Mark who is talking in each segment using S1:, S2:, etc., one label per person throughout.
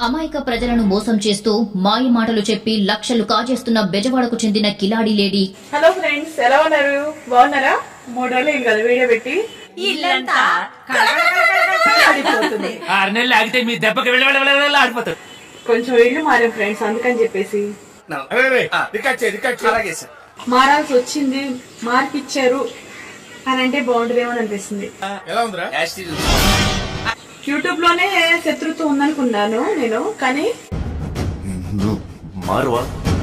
S1: అమాయక ప్రజలను మోసం చేస్తూ మాయ మాటలు చెప్పి లక్షలు కాజేస్తున్న బెజవాడకు చెందిన కిలాడి లేడీ
S2: హలో ఫ్రెండ్స్ ఎలా ఉన్నారు బాగున్నారా మూడు రోజులు అయింది కదా వీడియో పెట్టి
S3: ఇల్లంతా
S2: ఆడిపోతుంది
S4: ఆరు నెలలు ఆగితే మీ దెబ్బకి వెళ్ళి వెళ్ళి వెళ్ళి వెళ్ళి ఆడిపోతారు
S2: కొంచెం ఇల్లు మారాం ఫ్రెండ్స్ అందుకని చెప్పేసి
S5: అలాగే సార్
S2: మారాల్సి వచ్చింది మార్పిచ్చారు అని అంటే బాగుంటుందేమో అని అనిపిస్తుంది
S5: ఎలా ఉందిరా
S2: యూట్యూబ్ లోనే శత్రుత్వం ఉందనుకున్నాను నేను కానీ
S6: నువ్వు మారువా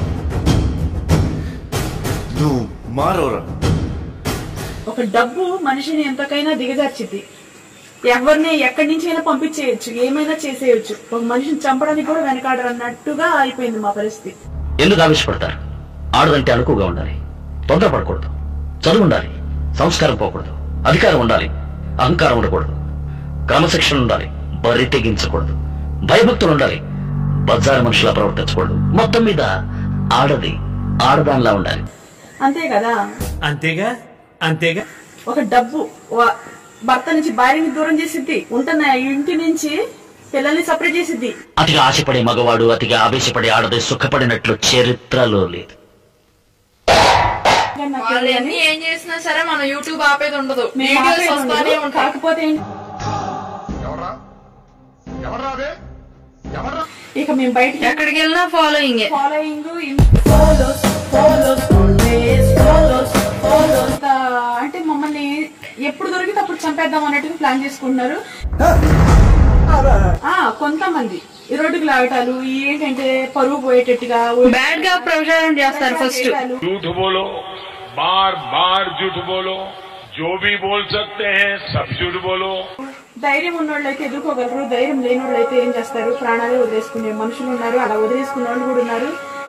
S6: నువ్వు మారవరా
S2: ఒక డబ్బు మనిషిని ఎంతకైనా దిగజార్చిద్ది ఎవరిని ఎక్కడి నుంచి అయినా పంపించేయచ్చు ఏమైనా చేసేయచ్చు ఒక మనిషిని చంపడానికి కూడా వెనకాడరు అన్నట్టుగా అయిపోయింది మా పరిస్థితి
S7: ఎందుకు ఆవేశపడతారు ఆడదంటే అణుకుగా ఉండాలి తొందరపడకూడదు చదువు ఉండాలి సంస్కారం పోకూడదు అధికారం ఉండాలి అహంకారం ఉండకూడదు క్రమశిక్షణ ఉండాలి బరి తెగించకూడదు భయభక్తులు ఉండాలి బజారు మనుషులా ప్రవర్తించకూడదు మొత్తం మీద ఆడది ఆడదానిలా ఉండాలి
S2: అంతే కదా
S4: అంతేగా అంతేగా
S2: ఒక డబ్బు వ- భర్త నుంచి భార్యని దూరం చేసిద్ది ఉంటున్న ఇంటి నుంచి పిల్లల్ని సపరేట్ చేసిద్ది
S7: అతిగా ఆశపడే మగవాడు అతిగా ఆవేశపడే ఆడది సుఖపడినట్లు చరిత్రలో లేదు
S2: కానీ నాకు
S3: వాళ్ళు
S2: తెలియని
S3: ఎన్ని ఏం చేసినా సరే మనం యూట్యూబ్ ఆపేది ఉండదు
S2: మేము
S3: వీడియోస్
S2: ఆపేది
S3: వస్తానే
S2: ఉండదు.
S3: ఉంటాయి
S2: కాకపోతే ఏంటి ఇక మేము బయటికి
S3: ఎక్కడికి వెళ్ళినా following
S2: following follows follows follows follows అంటే మమ్మల్ని ఎప్పుడు దొరికితే అప్పుడు చంపేద్దాం అన్నట్టుగా ప్లాన్ చేసుకుంటున్నారు ఆ కొంతమంది ఈ రోడ్డుకు లాగటాలు ఈ ఏంటంటే పరువు పోయేటట్టుగా
S3: బ్యాడ్ గా ప్రచారం చేస్తారు ఫస్ట్
S2: చేయటాలు.
S8: झूठ बोलो बार बार झूठ बोलो जो भी बोल सकते हैं सब झूठ बोलो
S2: ధైర్యం ఉన్నోళ్ళు అయితే ఎదుర్కోగలరు ధైర్యం లేని వాళ్ళు అయితే ఏం చేస్తారు ప్రాణాలే వదిలేసుకునే మనుషులు ఉన్నారు అలా వదిలేసుకునే వాళ్ళు కూడా ఉన్నారు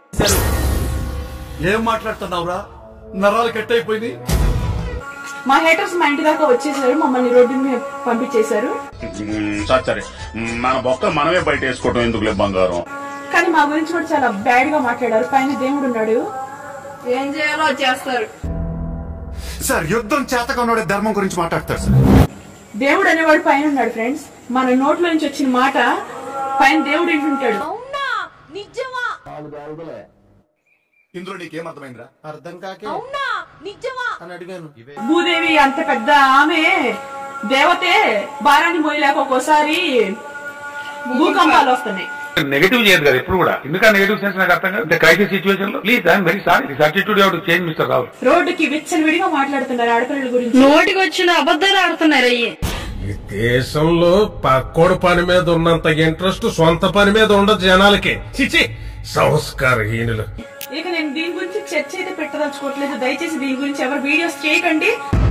S6: ఏం మాట్లాడుతున్నావురా నరాలు కట్ అయిపోయింది
S2: మా హేటర్స్ మా ఇంటి దాకా వచ్చేసారు మమ్మల్ని రోడ్డు మీద పంపించేశారు
S8: సరే సరే మన బొక్క మనమే బయట వేసుకోవటం ఎందుకులే బంగారం
S2: కానీ మా గురించి కూడా చాలా బ్యాడ్ గా మాట్లాడారు పైన దేవుడు ఉన్నాడు
S3: ఏం చేయాలో అది చేస్తారు
S6: సార్ యుద్ధం చేతకన్నోడే ధర్మం గురించి మాట్లాడతారు సార్
S2: దేవుడు అనేవాడు పైన ఉన్నాడు ఫ్రెండ్స్ మన నోట్లో నుంచి వచ్చిన మాట పైన దేవుడు వింటుంటాడు
S6: ఇందులో నీకేం అర్థమైందిరా అర్థం కాకే అని అడిగాను
S2: భూదేవి అంత పెద్ద ఆమె దేవతే భారాన్ని మోయలేక ఒక్కోసారి భూకంపాలు వస్తున్నాయి
S8: నెగటివ్ చేయదు కదా ఎప్పుడు కూడా ఎందుకంటే నెగటివ్ సెన్స్ నాకు అర్థం కాదు క్రైసిస్ సిచువేషన్ లో please I'm very sorry this attitude have to change mister Rao
S2: రోడ్డుకి విచ్చలవిడిగా మాట్లాడుతున్నారు ఆడపిల్లల గురించి
S3: నోటికి వచ్చిన అబద్ధాలు ఆడుతున్నారు అయ్యి
S9: ఈ దేశంలో పక్కోడు పని మీద ఉన్నంత ఇంట్రెస్ట్ సొంత పని మీద ఉండదు జనాలకి చిచి సంస్కారహీనులు
S2: ఇక నేను దీని గురించి చర్చ అయితే పెట్టదలుచుకోవట్లేదు దయచేసి దీని గురించి ఎవరు వీడియోస్ చేయకండి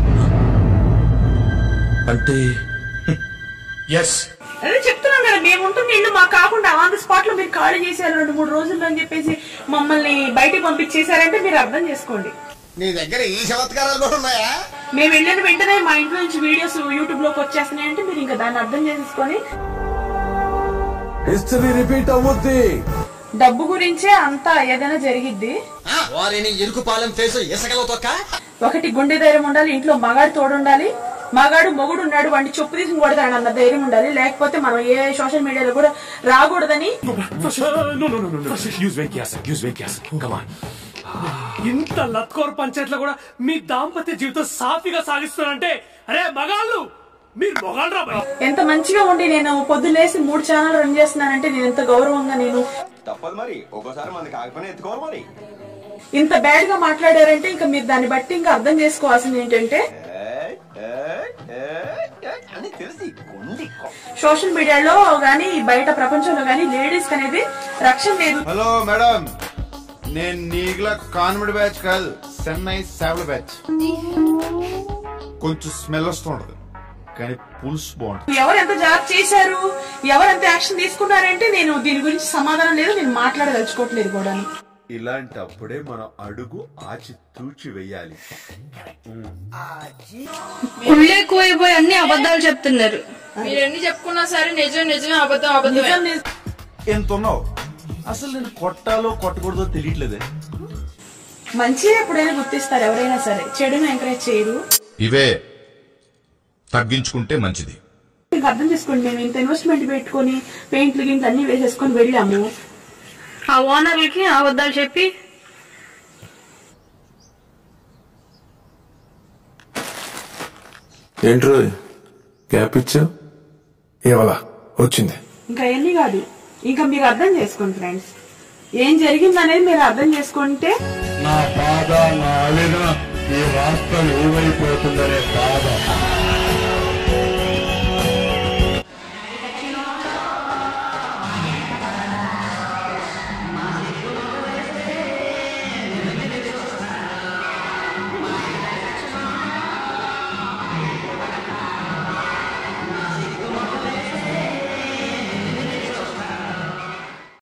S6: అంటే ఎస్
S2: అదే చెప్తున్నాం కదా మేము ఉంటున్న ఇల్లు మాకు కాకుండా ఆన్ ది స్పాట్ లో మీరు ఖాళీ చేశారు రెండు మూడు రోజుల్లో అని చెప్పేసి మమ్మల్ని బయటికి పంపించేశారంటే మీరు అర్థం చేసుకోండి
S5: నీ దగ్గర ఈ చమత్కారాలు కూడా ఉన్నాయా
S2: మేము వెళ్ళిన వెంటనే మా ఇంట్లో నుంచి వీడియోస్ యూట్యూబ్ లోకి వచ్చేస్తున్నాయంటే మీరు ఇంకా దాన్ని అర్థం చేసేసుకొని
S9: హిస్టరీ రిపీట్ అవుద్ది
S2: డబ్బు గురించే అంతా ఏదైనా జరిగిద్ది
S5: వారిని ఇరుకుపాలెం ఫేస్ ఇసకలో తొక్క
S2: ఒకటి గుండె ధైర్యం ఉండాలి ఇంట్లో మగాడు తోడు ఉండాలి మగాడు మొగుడు ఉన్నాడు వాడిని చెప్పు తీసుకుని కొడతాడు అన్న ధైర్యం ఉండాలి లేకపోతే మనం ఏ సోషల్ మీడియాలో కూడా రాకూడదని
S4: ఇంత లత్కోర్ పంచాయతీలో కూడా మీ దాంపత్య జీవితం సాఫీగా సాగిస్తున్నారంటే అరే మగాళ్ళు మీరు మొగాళ్ళు రా
S2: ఎంత మంచిగా ఉండి నేను పొద్దులేసి మూడు ఛానల్ రన్ చేస్తున్నానంటే నేను ఎంత గౌరవంగా నేను
S5: తప్పదు మరి ఒక్కోసారి మనకి కాకపోయినా ఎత్తుకోవాలి మరి
S2: ఇంత బ్యాడ్ గా మాట్లాడారంటే ఇంకా మీరు దాన్ని బట్టి ఇంకా అర్థం చేసుకోవాల్సింది ఏంటంటే
S5: ఏయ్, ఏయ్, ఏయ్, ఏయ్ అని తెలిసి కొండి
S2: సోషల్ మీడియాలో గానీ బయట ప్రపంచంలో గానీ లేడీస్ అనేది రక్షణ లేదు
S6: హలో మేడం నేను నీకులా కాన్వెంట్ బ్యాచ్ కాదు చెన్నై సేవల బ్యాచ్ కొంచెం స్మెల్ వస్తుంటది కానీ పులుసు బాగుంటుంది
S2: ఎవరు ఎంత జాబ్ చేశారు ఎవరు ఎంత యాక్షన్ తీసుకున్నారంటే నేను దీని గురించి సమాధానం లేదు నేను మాట్లాడదలుచుకోవట్లేదు కూడా
S6: ఇలాంటప్పుడే మనం అడుగు ఆచి తూచి వెయ్యాలి
S3: కుళ్ళే ఎక్కువైపోయి అన్ని అబద్ధాలు చెప్తున్నారు మీరు ఎన్ని చెప్పుకున్నా సరే నిజం నిజమే అబద్ధం అబద్ధమే
S2: నిజం నిజం.
S6: ఎంత ఉన్నావు అసలు నేను కొట్టాలో కొట్టకూడదో తెలియట్లేదే
S2: మంచి ఎప్పుడైనా గుర్తిస్తారు ఎవరైనా సరే చెడును ఎంకరేజ్ చేయరు
S10: ఇవే తగ్గించుకుంటే మంచిది
S2: ఇంకా అర్థం చేసుకోండి మేము ఇంత ఇన్వెస్ట్మెంట్ పెట్టుకొని పెయింట్లు గింట్లు అన్ని వేసేసుకొని వెళ్ళాము
S3: ఆ ఓనర్లకి అబద్ధాలు చెప్పి
S10: ఏంట్రో గ్యాప్ ఇచ్చావు
S11: ఇవాళ వచ్చింది
S2: ఇంకా ఎన్ని కాదు ఇంకా మీరు అర్థం చేసుకోండి ఫ్రెండ్స్ ఏం జరిగిందనేది మీరు అర్థం చేసుకుంటే
S11: నా బాధ నా అలిన ఈ రాష్ట్రం ఏమైపోతుందనే బాధ